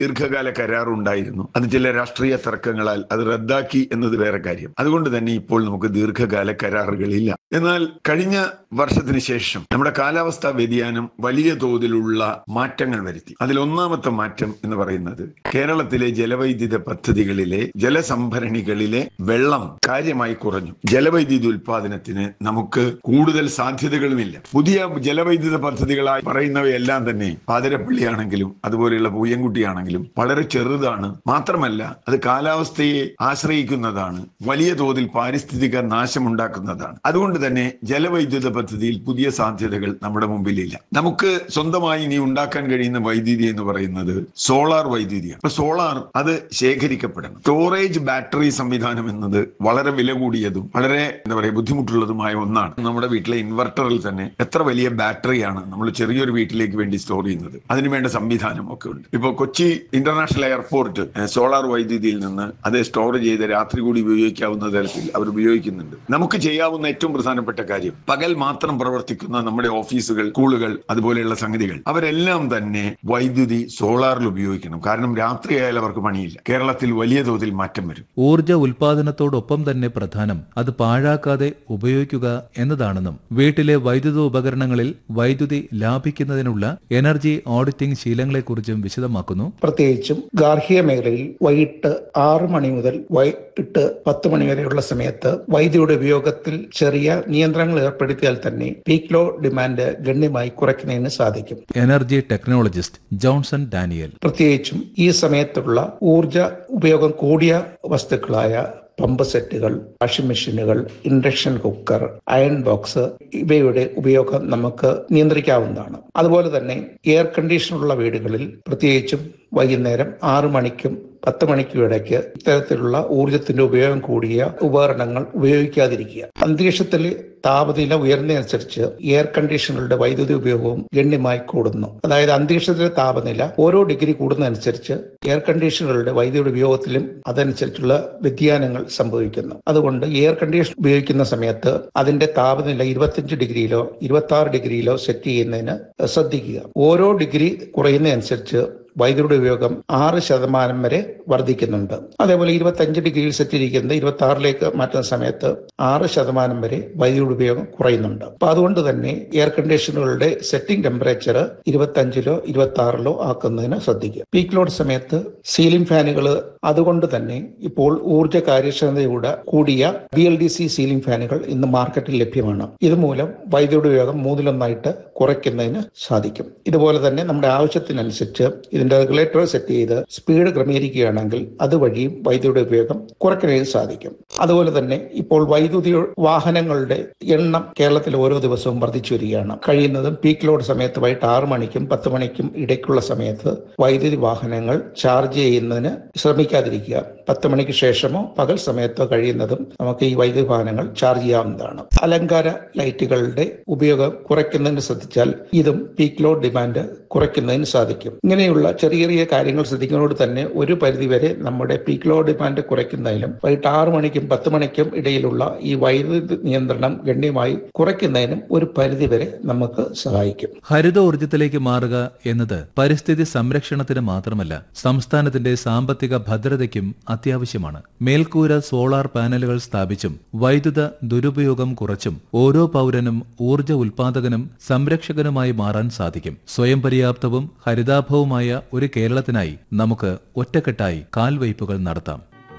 ദീർഘകാല കരാറുണ്ടായിരുന്നു അത് ചില രാഷ്ട്രീയ തർക്കങ്ങളാൽ അത് റദ്ദാക്കി എന്നത് വേറെ കാര്യം അതുകൊണ്ട് തന്നെ ഇപ്പോൾ നമുക്ക് ദീർഘകാല കരാറുകളില്ല എന്നാൽ കഴിഞ്ഞ വർഷത്തിന് ശേഷം നമ്മുടെ കാലാവസ്ഥാ വ്യതിയാനം വലിയ തോതിലുള്ള മാറ്റങ്ങൾ വരുത്തി അതിൽ ഒന്നാമത്തെ മാറ്റം എന്ന് പറയുന്നത് കേരളത്തിലെ ജലവൈദ്യുത പദ്ധതികളിലെ ജലസംഭരണികളിലെ വെള്ളം കാര്യമായി കുറഞ്ഞു ജലവൈദ്യുതി ഉൽപാദനത്തിന് നമുക്ക് കൂടുതൽ സാധ്യതകളുമില്ല പുതിയ ജലവൈദ്യുത പദ്ധതികളായി പറയുന്നവയെല്ലാം തന്നെ പാതിരപ്പള്ളിയാണെങ്കിലും അതുപോലെയുള്ള പൂയംകുട്ടിയാണെങ്കിലും വളരെ ചെറുതാണ് മാത്രമല്ല അത് കാലാവസ്ഥയെ ആശ്രയിക്കുന്നതാണ് വലിയ തോതിൽ പാരിസ്ഥിതിക നാശമുണ്ടാക്കുന്നതാണ് അതുകൊണ്ട് തന്നെ ജലവൈദ്യുത പദ്ധതിയിൽ പുതിയ സാധ്യതകൾ നമ്മുടെ മുമ്പിലില്ല നമുക്ക് സ്വന്തമായി ഇനി ഉണ്ടാക്കാൻ കഴിയുന്ന വൈദ്യുതി എന്ന് പറയുന്നത് സോളാർ വൈദ്യുതിയാണ് അപ്പൊ സോളാർ അത് ശേഖരിക്കപ്പെടണം സ്റ്റോറേജ് ബാറ്ററി സംവിധാനം എന്നത് വളരെ വില കൂടിയതും വളരെ എന്താ പറയുക ബുദ്ധിമുട്ടുള്ളതുമായ ഒന്നാണ് നമ്മുടെ വീട്ടിലെ ഇൻവെർട്ടറിൽ തന്നെ എത്ര വലിയ ബാറ്ററിയാണ് നമ്മൾ ചെറിയൊരു വീട്ടിലേക്ക് വേണ്ടി സ്റ്റോർ ചെയ്യുന്നത് അതിനുവേണ്ട സംവിധാനം ഒക്കെ ഉണ്ട് ഇപ്പോൾ കൊച്ചി ഇന്റർനാഷണൽ എയർപോർട്ട് സോളാർ വൈദ്യുതിയിൽ നിന്ന് അത് സ്റ്റോർ ചെയ്ത് രാത്രി കൂടി ഉപയോഗിക്കാവുന്ന തരത്തിൽ അവർ ഉപയോഗിക്കുന്നുണ്ട് നമുക്ക് ചെയ്യാവുന്ന ഏറ്റവും പ്രധാനപ്പെട്ട കാര്യം പകൽ മാത്രം പ്രവർത്തിക്കുന്ന നമ്മുടെ ഓഫീസുകൾ സ്കൂളുകൾ അതുപോലെയുള്ള സംഗതികൾ അവരെല്ലാം തന്നെ വൈദ്യുതി സോളാറിൽ ഉപയോഗിക്കണം കാരണം രാത്രിയായാൽ അവർക്ക് പണിയില്ല കേരളത്തിൽ വലിയ തോതിൽ മാറ്റം വരും ഊർജ ഉൽപാദനത്തോടൊപ്പം തന്നെ പ്രധാനം അത് പാഴാക്കാതെ ഉപയോഗിക്കുക എന്നതാണെന്നും വീട്ടിലെ വൈദ്യുത ഉപകരണങ്ങളിൽ വൈദ്യുതി ലാഭിക്കുന്നതിനുള്ള എനർജി ഓഡിറ്റിംഗ് ശീലങ്ങളെക്കുറിച്ചും വിശദമാക്കുന്നു പ്രത്യേകിച്ചും ഗാർഹിക മേഖലയിൽ വൈകിട്ട് ആറ് മണി മുതൽ വൈകിട്ട് പത്ത് മണി വരെയുള്ള സമയത്ത് വൈദ്യുതിയുടെ ഉപയോഗത്തിൽ ചെറിയ നിയന്ത്രണങ്ങൾ ഏർപ്പെടുത്തിയാൽ തന്നെ പീക്ക് ലോ ഡിമാൻഡ് ഗണ്യമായി കുറയ്ക്കുന്നതിന് സാധിക്കും എനർജി ടെക്നോളജിസ്റ്റ് ജോൺസൺ ഡാനിയൽ പ്രത്യേകിച്ചും ഈ സമയത്തുള്ള ഊർജ ഉപയോഗം കൂടിയ വസ്തുക്കളായ പമ്പ് സെറ്റുകൾ വാഷിംഗ് മെഷീനുകൾ ഇൻഡക്ഷൻ കുക്കർ അയൺ ബോക്സ് ഇവയുടെ ഉപയോഗം നമുക്ക് നിയന്ത്രിക്കാവുന്നതാണ് അതുപോലെ തന്നെ എയർ കണ്ടീഷനുള്ള വീടുകളിൽ പ്രത്യേകിച്ചും വൈകുന്നേരം ആറു മണിക്കും പത്ത് മണിക്കും ഇടയ്ക്ക് ഇത്തരത്തിലുള്ള ഊർജത്തിന്റെ ഉപയോഗം കൂടിയ ഉപകരണങ്ങൾ ഉപയോഗിക്കാതിരിക്കുക അന്തരീക്ഷത്തിൽ താപനില ഉയർന്നതനുസരിച്ച് എയർ കണ്ടീഷണറുടെ വൈദ്യുതി ഉപയോഗവും ഗണ്യമായി കൂടുന്നു അതായത് അന്തരീക്ഷത്തിലെ താപനില ഓരോ ഡിഗ്രി കൂടുന്നതനുസരിച്ച് എയർ കണ്ടീഷണറുടെ വൈദ്യുതി ഉപയോഗത്തിലും അതനുസരിച്ചുള്ള വ്യതിയാനങ്ങൾ സംഭവിക്കുന്നു അതുകൊണ്ട് എയർ കണ്ടീഷൻ ഉപയോഗിക്കുന്ന സമയത്ത് അതിന്റെ താപനില ഇരുപത്തിയഞ്ച് ഡിഗ്രിയിലോ ഇരുപത്തി ആറ് ഡിഗ്രിയിലോ സെറ്റ് ചെയ്യുന്നതിന് ശ്രദ്ധിക്കുക ഓരോ ഡിഗ്രി കുറയുന്നതനുസരിച്ച് വൈദ്യുതിയുടെ ഉപയോഗം ആറ് ശതമാനം വരെ വർദ്ധിക്കുന്നുണ്ട് അതേപോലെ ഇരുപത്തഞ്ച് ഡിഗ്രിയിൽ സെറ്റ് ഇരിക്കുന്നത് ഇരുപത്തി ആറിലേക്ക് മാറ്റുന്ന സമയത്ത് ആറ് ശതമാനം വരെ വൈദ്യുതി ഉപയോഗം കുറയുന്നുണ്ട് അപ്പൊ അതുകൊണ്ട് തന്നെ എയർ കണ്ടീഷനുകളുടെ സെറ്റിംഗ് ടെമ്പറേച്ചർ ഇരുപത്തഞ്ചിലോ ഇരുപത്തി ആറിലോ ആക്കുന്നതിന് ശ്രദ്ധിക്കുക പീക്ക് ലോഡ് സമയത്ത് സീലിംഗ് ഫാനുകൾ അതുകൊണ്ട് തന്നെ ഇപ്പോൾ ഊർജ്ജ കാര്യക്ഷമതയുടെ കൂടിയ B L D C ceiling ഫാനുകൾ ഇന്ന് മാർക്കറ്റിൽ ലഭ്യമാണ് ഇതുമൂലം വൈദ്യുതി ഉപയോഗം മൂന്നിലൊന്നായിട്ട് കുറയ്ക്കുന്നതിന് സാധിക്കും ഇതുപോലെ തന്നെ നമ്മുടെ ആവശ്യത്തിനനുസരിച്ച് ഇതിന്റെ റെഗുലേറ്റർ സെറ്റ് ചെയ്ത് സ്പീഡ് ക്രമീകരിക്കുകയാണെങ്കിൽ അതുവഴിയും വൈദ്യുതി ഉപയോഗം കുറയ്ക്കുന്നതിന് സാധിക്കും അതുപോലെ തന്നെ ഇപ്പോൾ വൈദ്യുതി വാഹനങ്ങളുടെ എണ്ണം കേരളത്തിൽ ഓരോ ദിവസവും വർദ്ധിച്ചു വരികയാണ് കഴിയുന്നതും പീക്ക് ലോഡ് സമയത്ത് വൈകിട്ട് ആറ് മണിക്കും പത്ത് മണിക്കും ഇടയ്ക്കുള്ള സമയത്ത് വൈദ്യുതി വാഹനങ്ങൾ ചാർജ് ചെയ്യുന്നതിന് ശ്രമിക്കാതിരിക്കുക പത്ത് മണിക്ക് ശേഷമോ പകൽ സമയത്തോ കഴിയുന്നതും നമുക്ക് ഈ വൈദ്യുതി വാഹനങ്ങൾ ചാർജ് ചെയ്യാവുന്നതാണ് അലങ്കാര ലൈറ്റുകളുടെ ഉപയോഗം കുറയ്ക്കുന്നതിന് ശ്രദ്ധിച്ചാൽ ഇതും പീക്ക് ലോഡ് ഡിമാൻഡ് കുറയ്ക്കുന്നതിന് സാധിക്കും ഇങ്ങനെയുള്ള ചെറിയ ചെറിയ കാര്യങ്ങൾ ശ്രദ്ധിക്കുന്നതോട് തന്നെ ഒരു പരിധിവരെ നമ്മുടെ പീക്ക് ലോഡ് ഡിമാൻഡ് കുറയ്ക്കുന്നതിനും വൈകിട്ട് ആറ് മണിക്കും പത്ത് മണിക്കും ഇടയിലുള്ള ഈ വൈദ്യുതി നിയന്ത്രണം ഗണ്യമായി കുറയ്ക്കുന്നതിനും ഒരു പരിധിവരെ നമുക്ക് സഹായിക്കും ഹരിത ഊർജ്ജത്തിലേക്ക് മാറുക എന്നത് പരിസ്ഥിതി സംരക്ഷണത്തിന് മാത്രമല്ല സംസ്ഥാനത്തിന്റെ സാമ്പത്തിക ഭദ്രതയ്ക്കും അത്യാവശ്യമാണ് മേൽക്കൂര സോളാർ പാനലുകൾ സ്ഥാപിച്ചും വൈദ്യുത ദുരുപയോഗം കുറച്ചും ഓരോ പൗരനും ഊർജ്ജ ഉൽപാദകനും സംരക്ഷകനുമായി മാറാൻ സാധിക്കും സ്വയം പര്യാപ്തവും ഹരിതാഭവുമായ ഒരു കേരളത്തിനായി നമുക്ക് ഒറ്റക്കെട്ടായി കാൽവയ്പുകൾ നടത്താം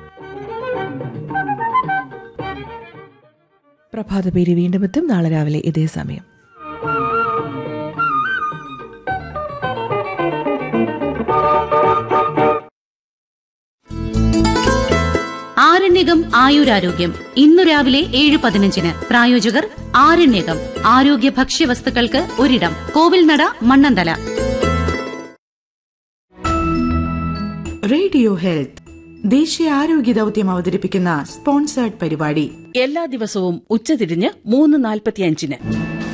പ്രഭാത പേര് വീണ്ടും എത്തും നാളെ രാവിലെ ഇതേ സമയം ആരണ്യകം ആയുരാരോഗ്യം ഇന്നു രാവിലെ ഏഴ് പതിനഞ്ചിന് പ്രായോജകർ ആരണ്യകം ആരോഗ്യ ഭക്ഷ്യവസ്തുക്കൾക്ക് ഒരിടം കോവിൽനട മണ്ണന്തല റേഡിയോ ഹെൽത്ത് ദേശീയ ആരോഗ്യ ദൗത്യം അവതരിപ്പിക്കുന്ന സ്പോൺസേർഡ് പരിപാടി എല്ലാ ദിവസവും ഉച്ചതിരിഞ്ഞ് മൂന്ന് നാൽപ്പത്തിയഞ്ചിന്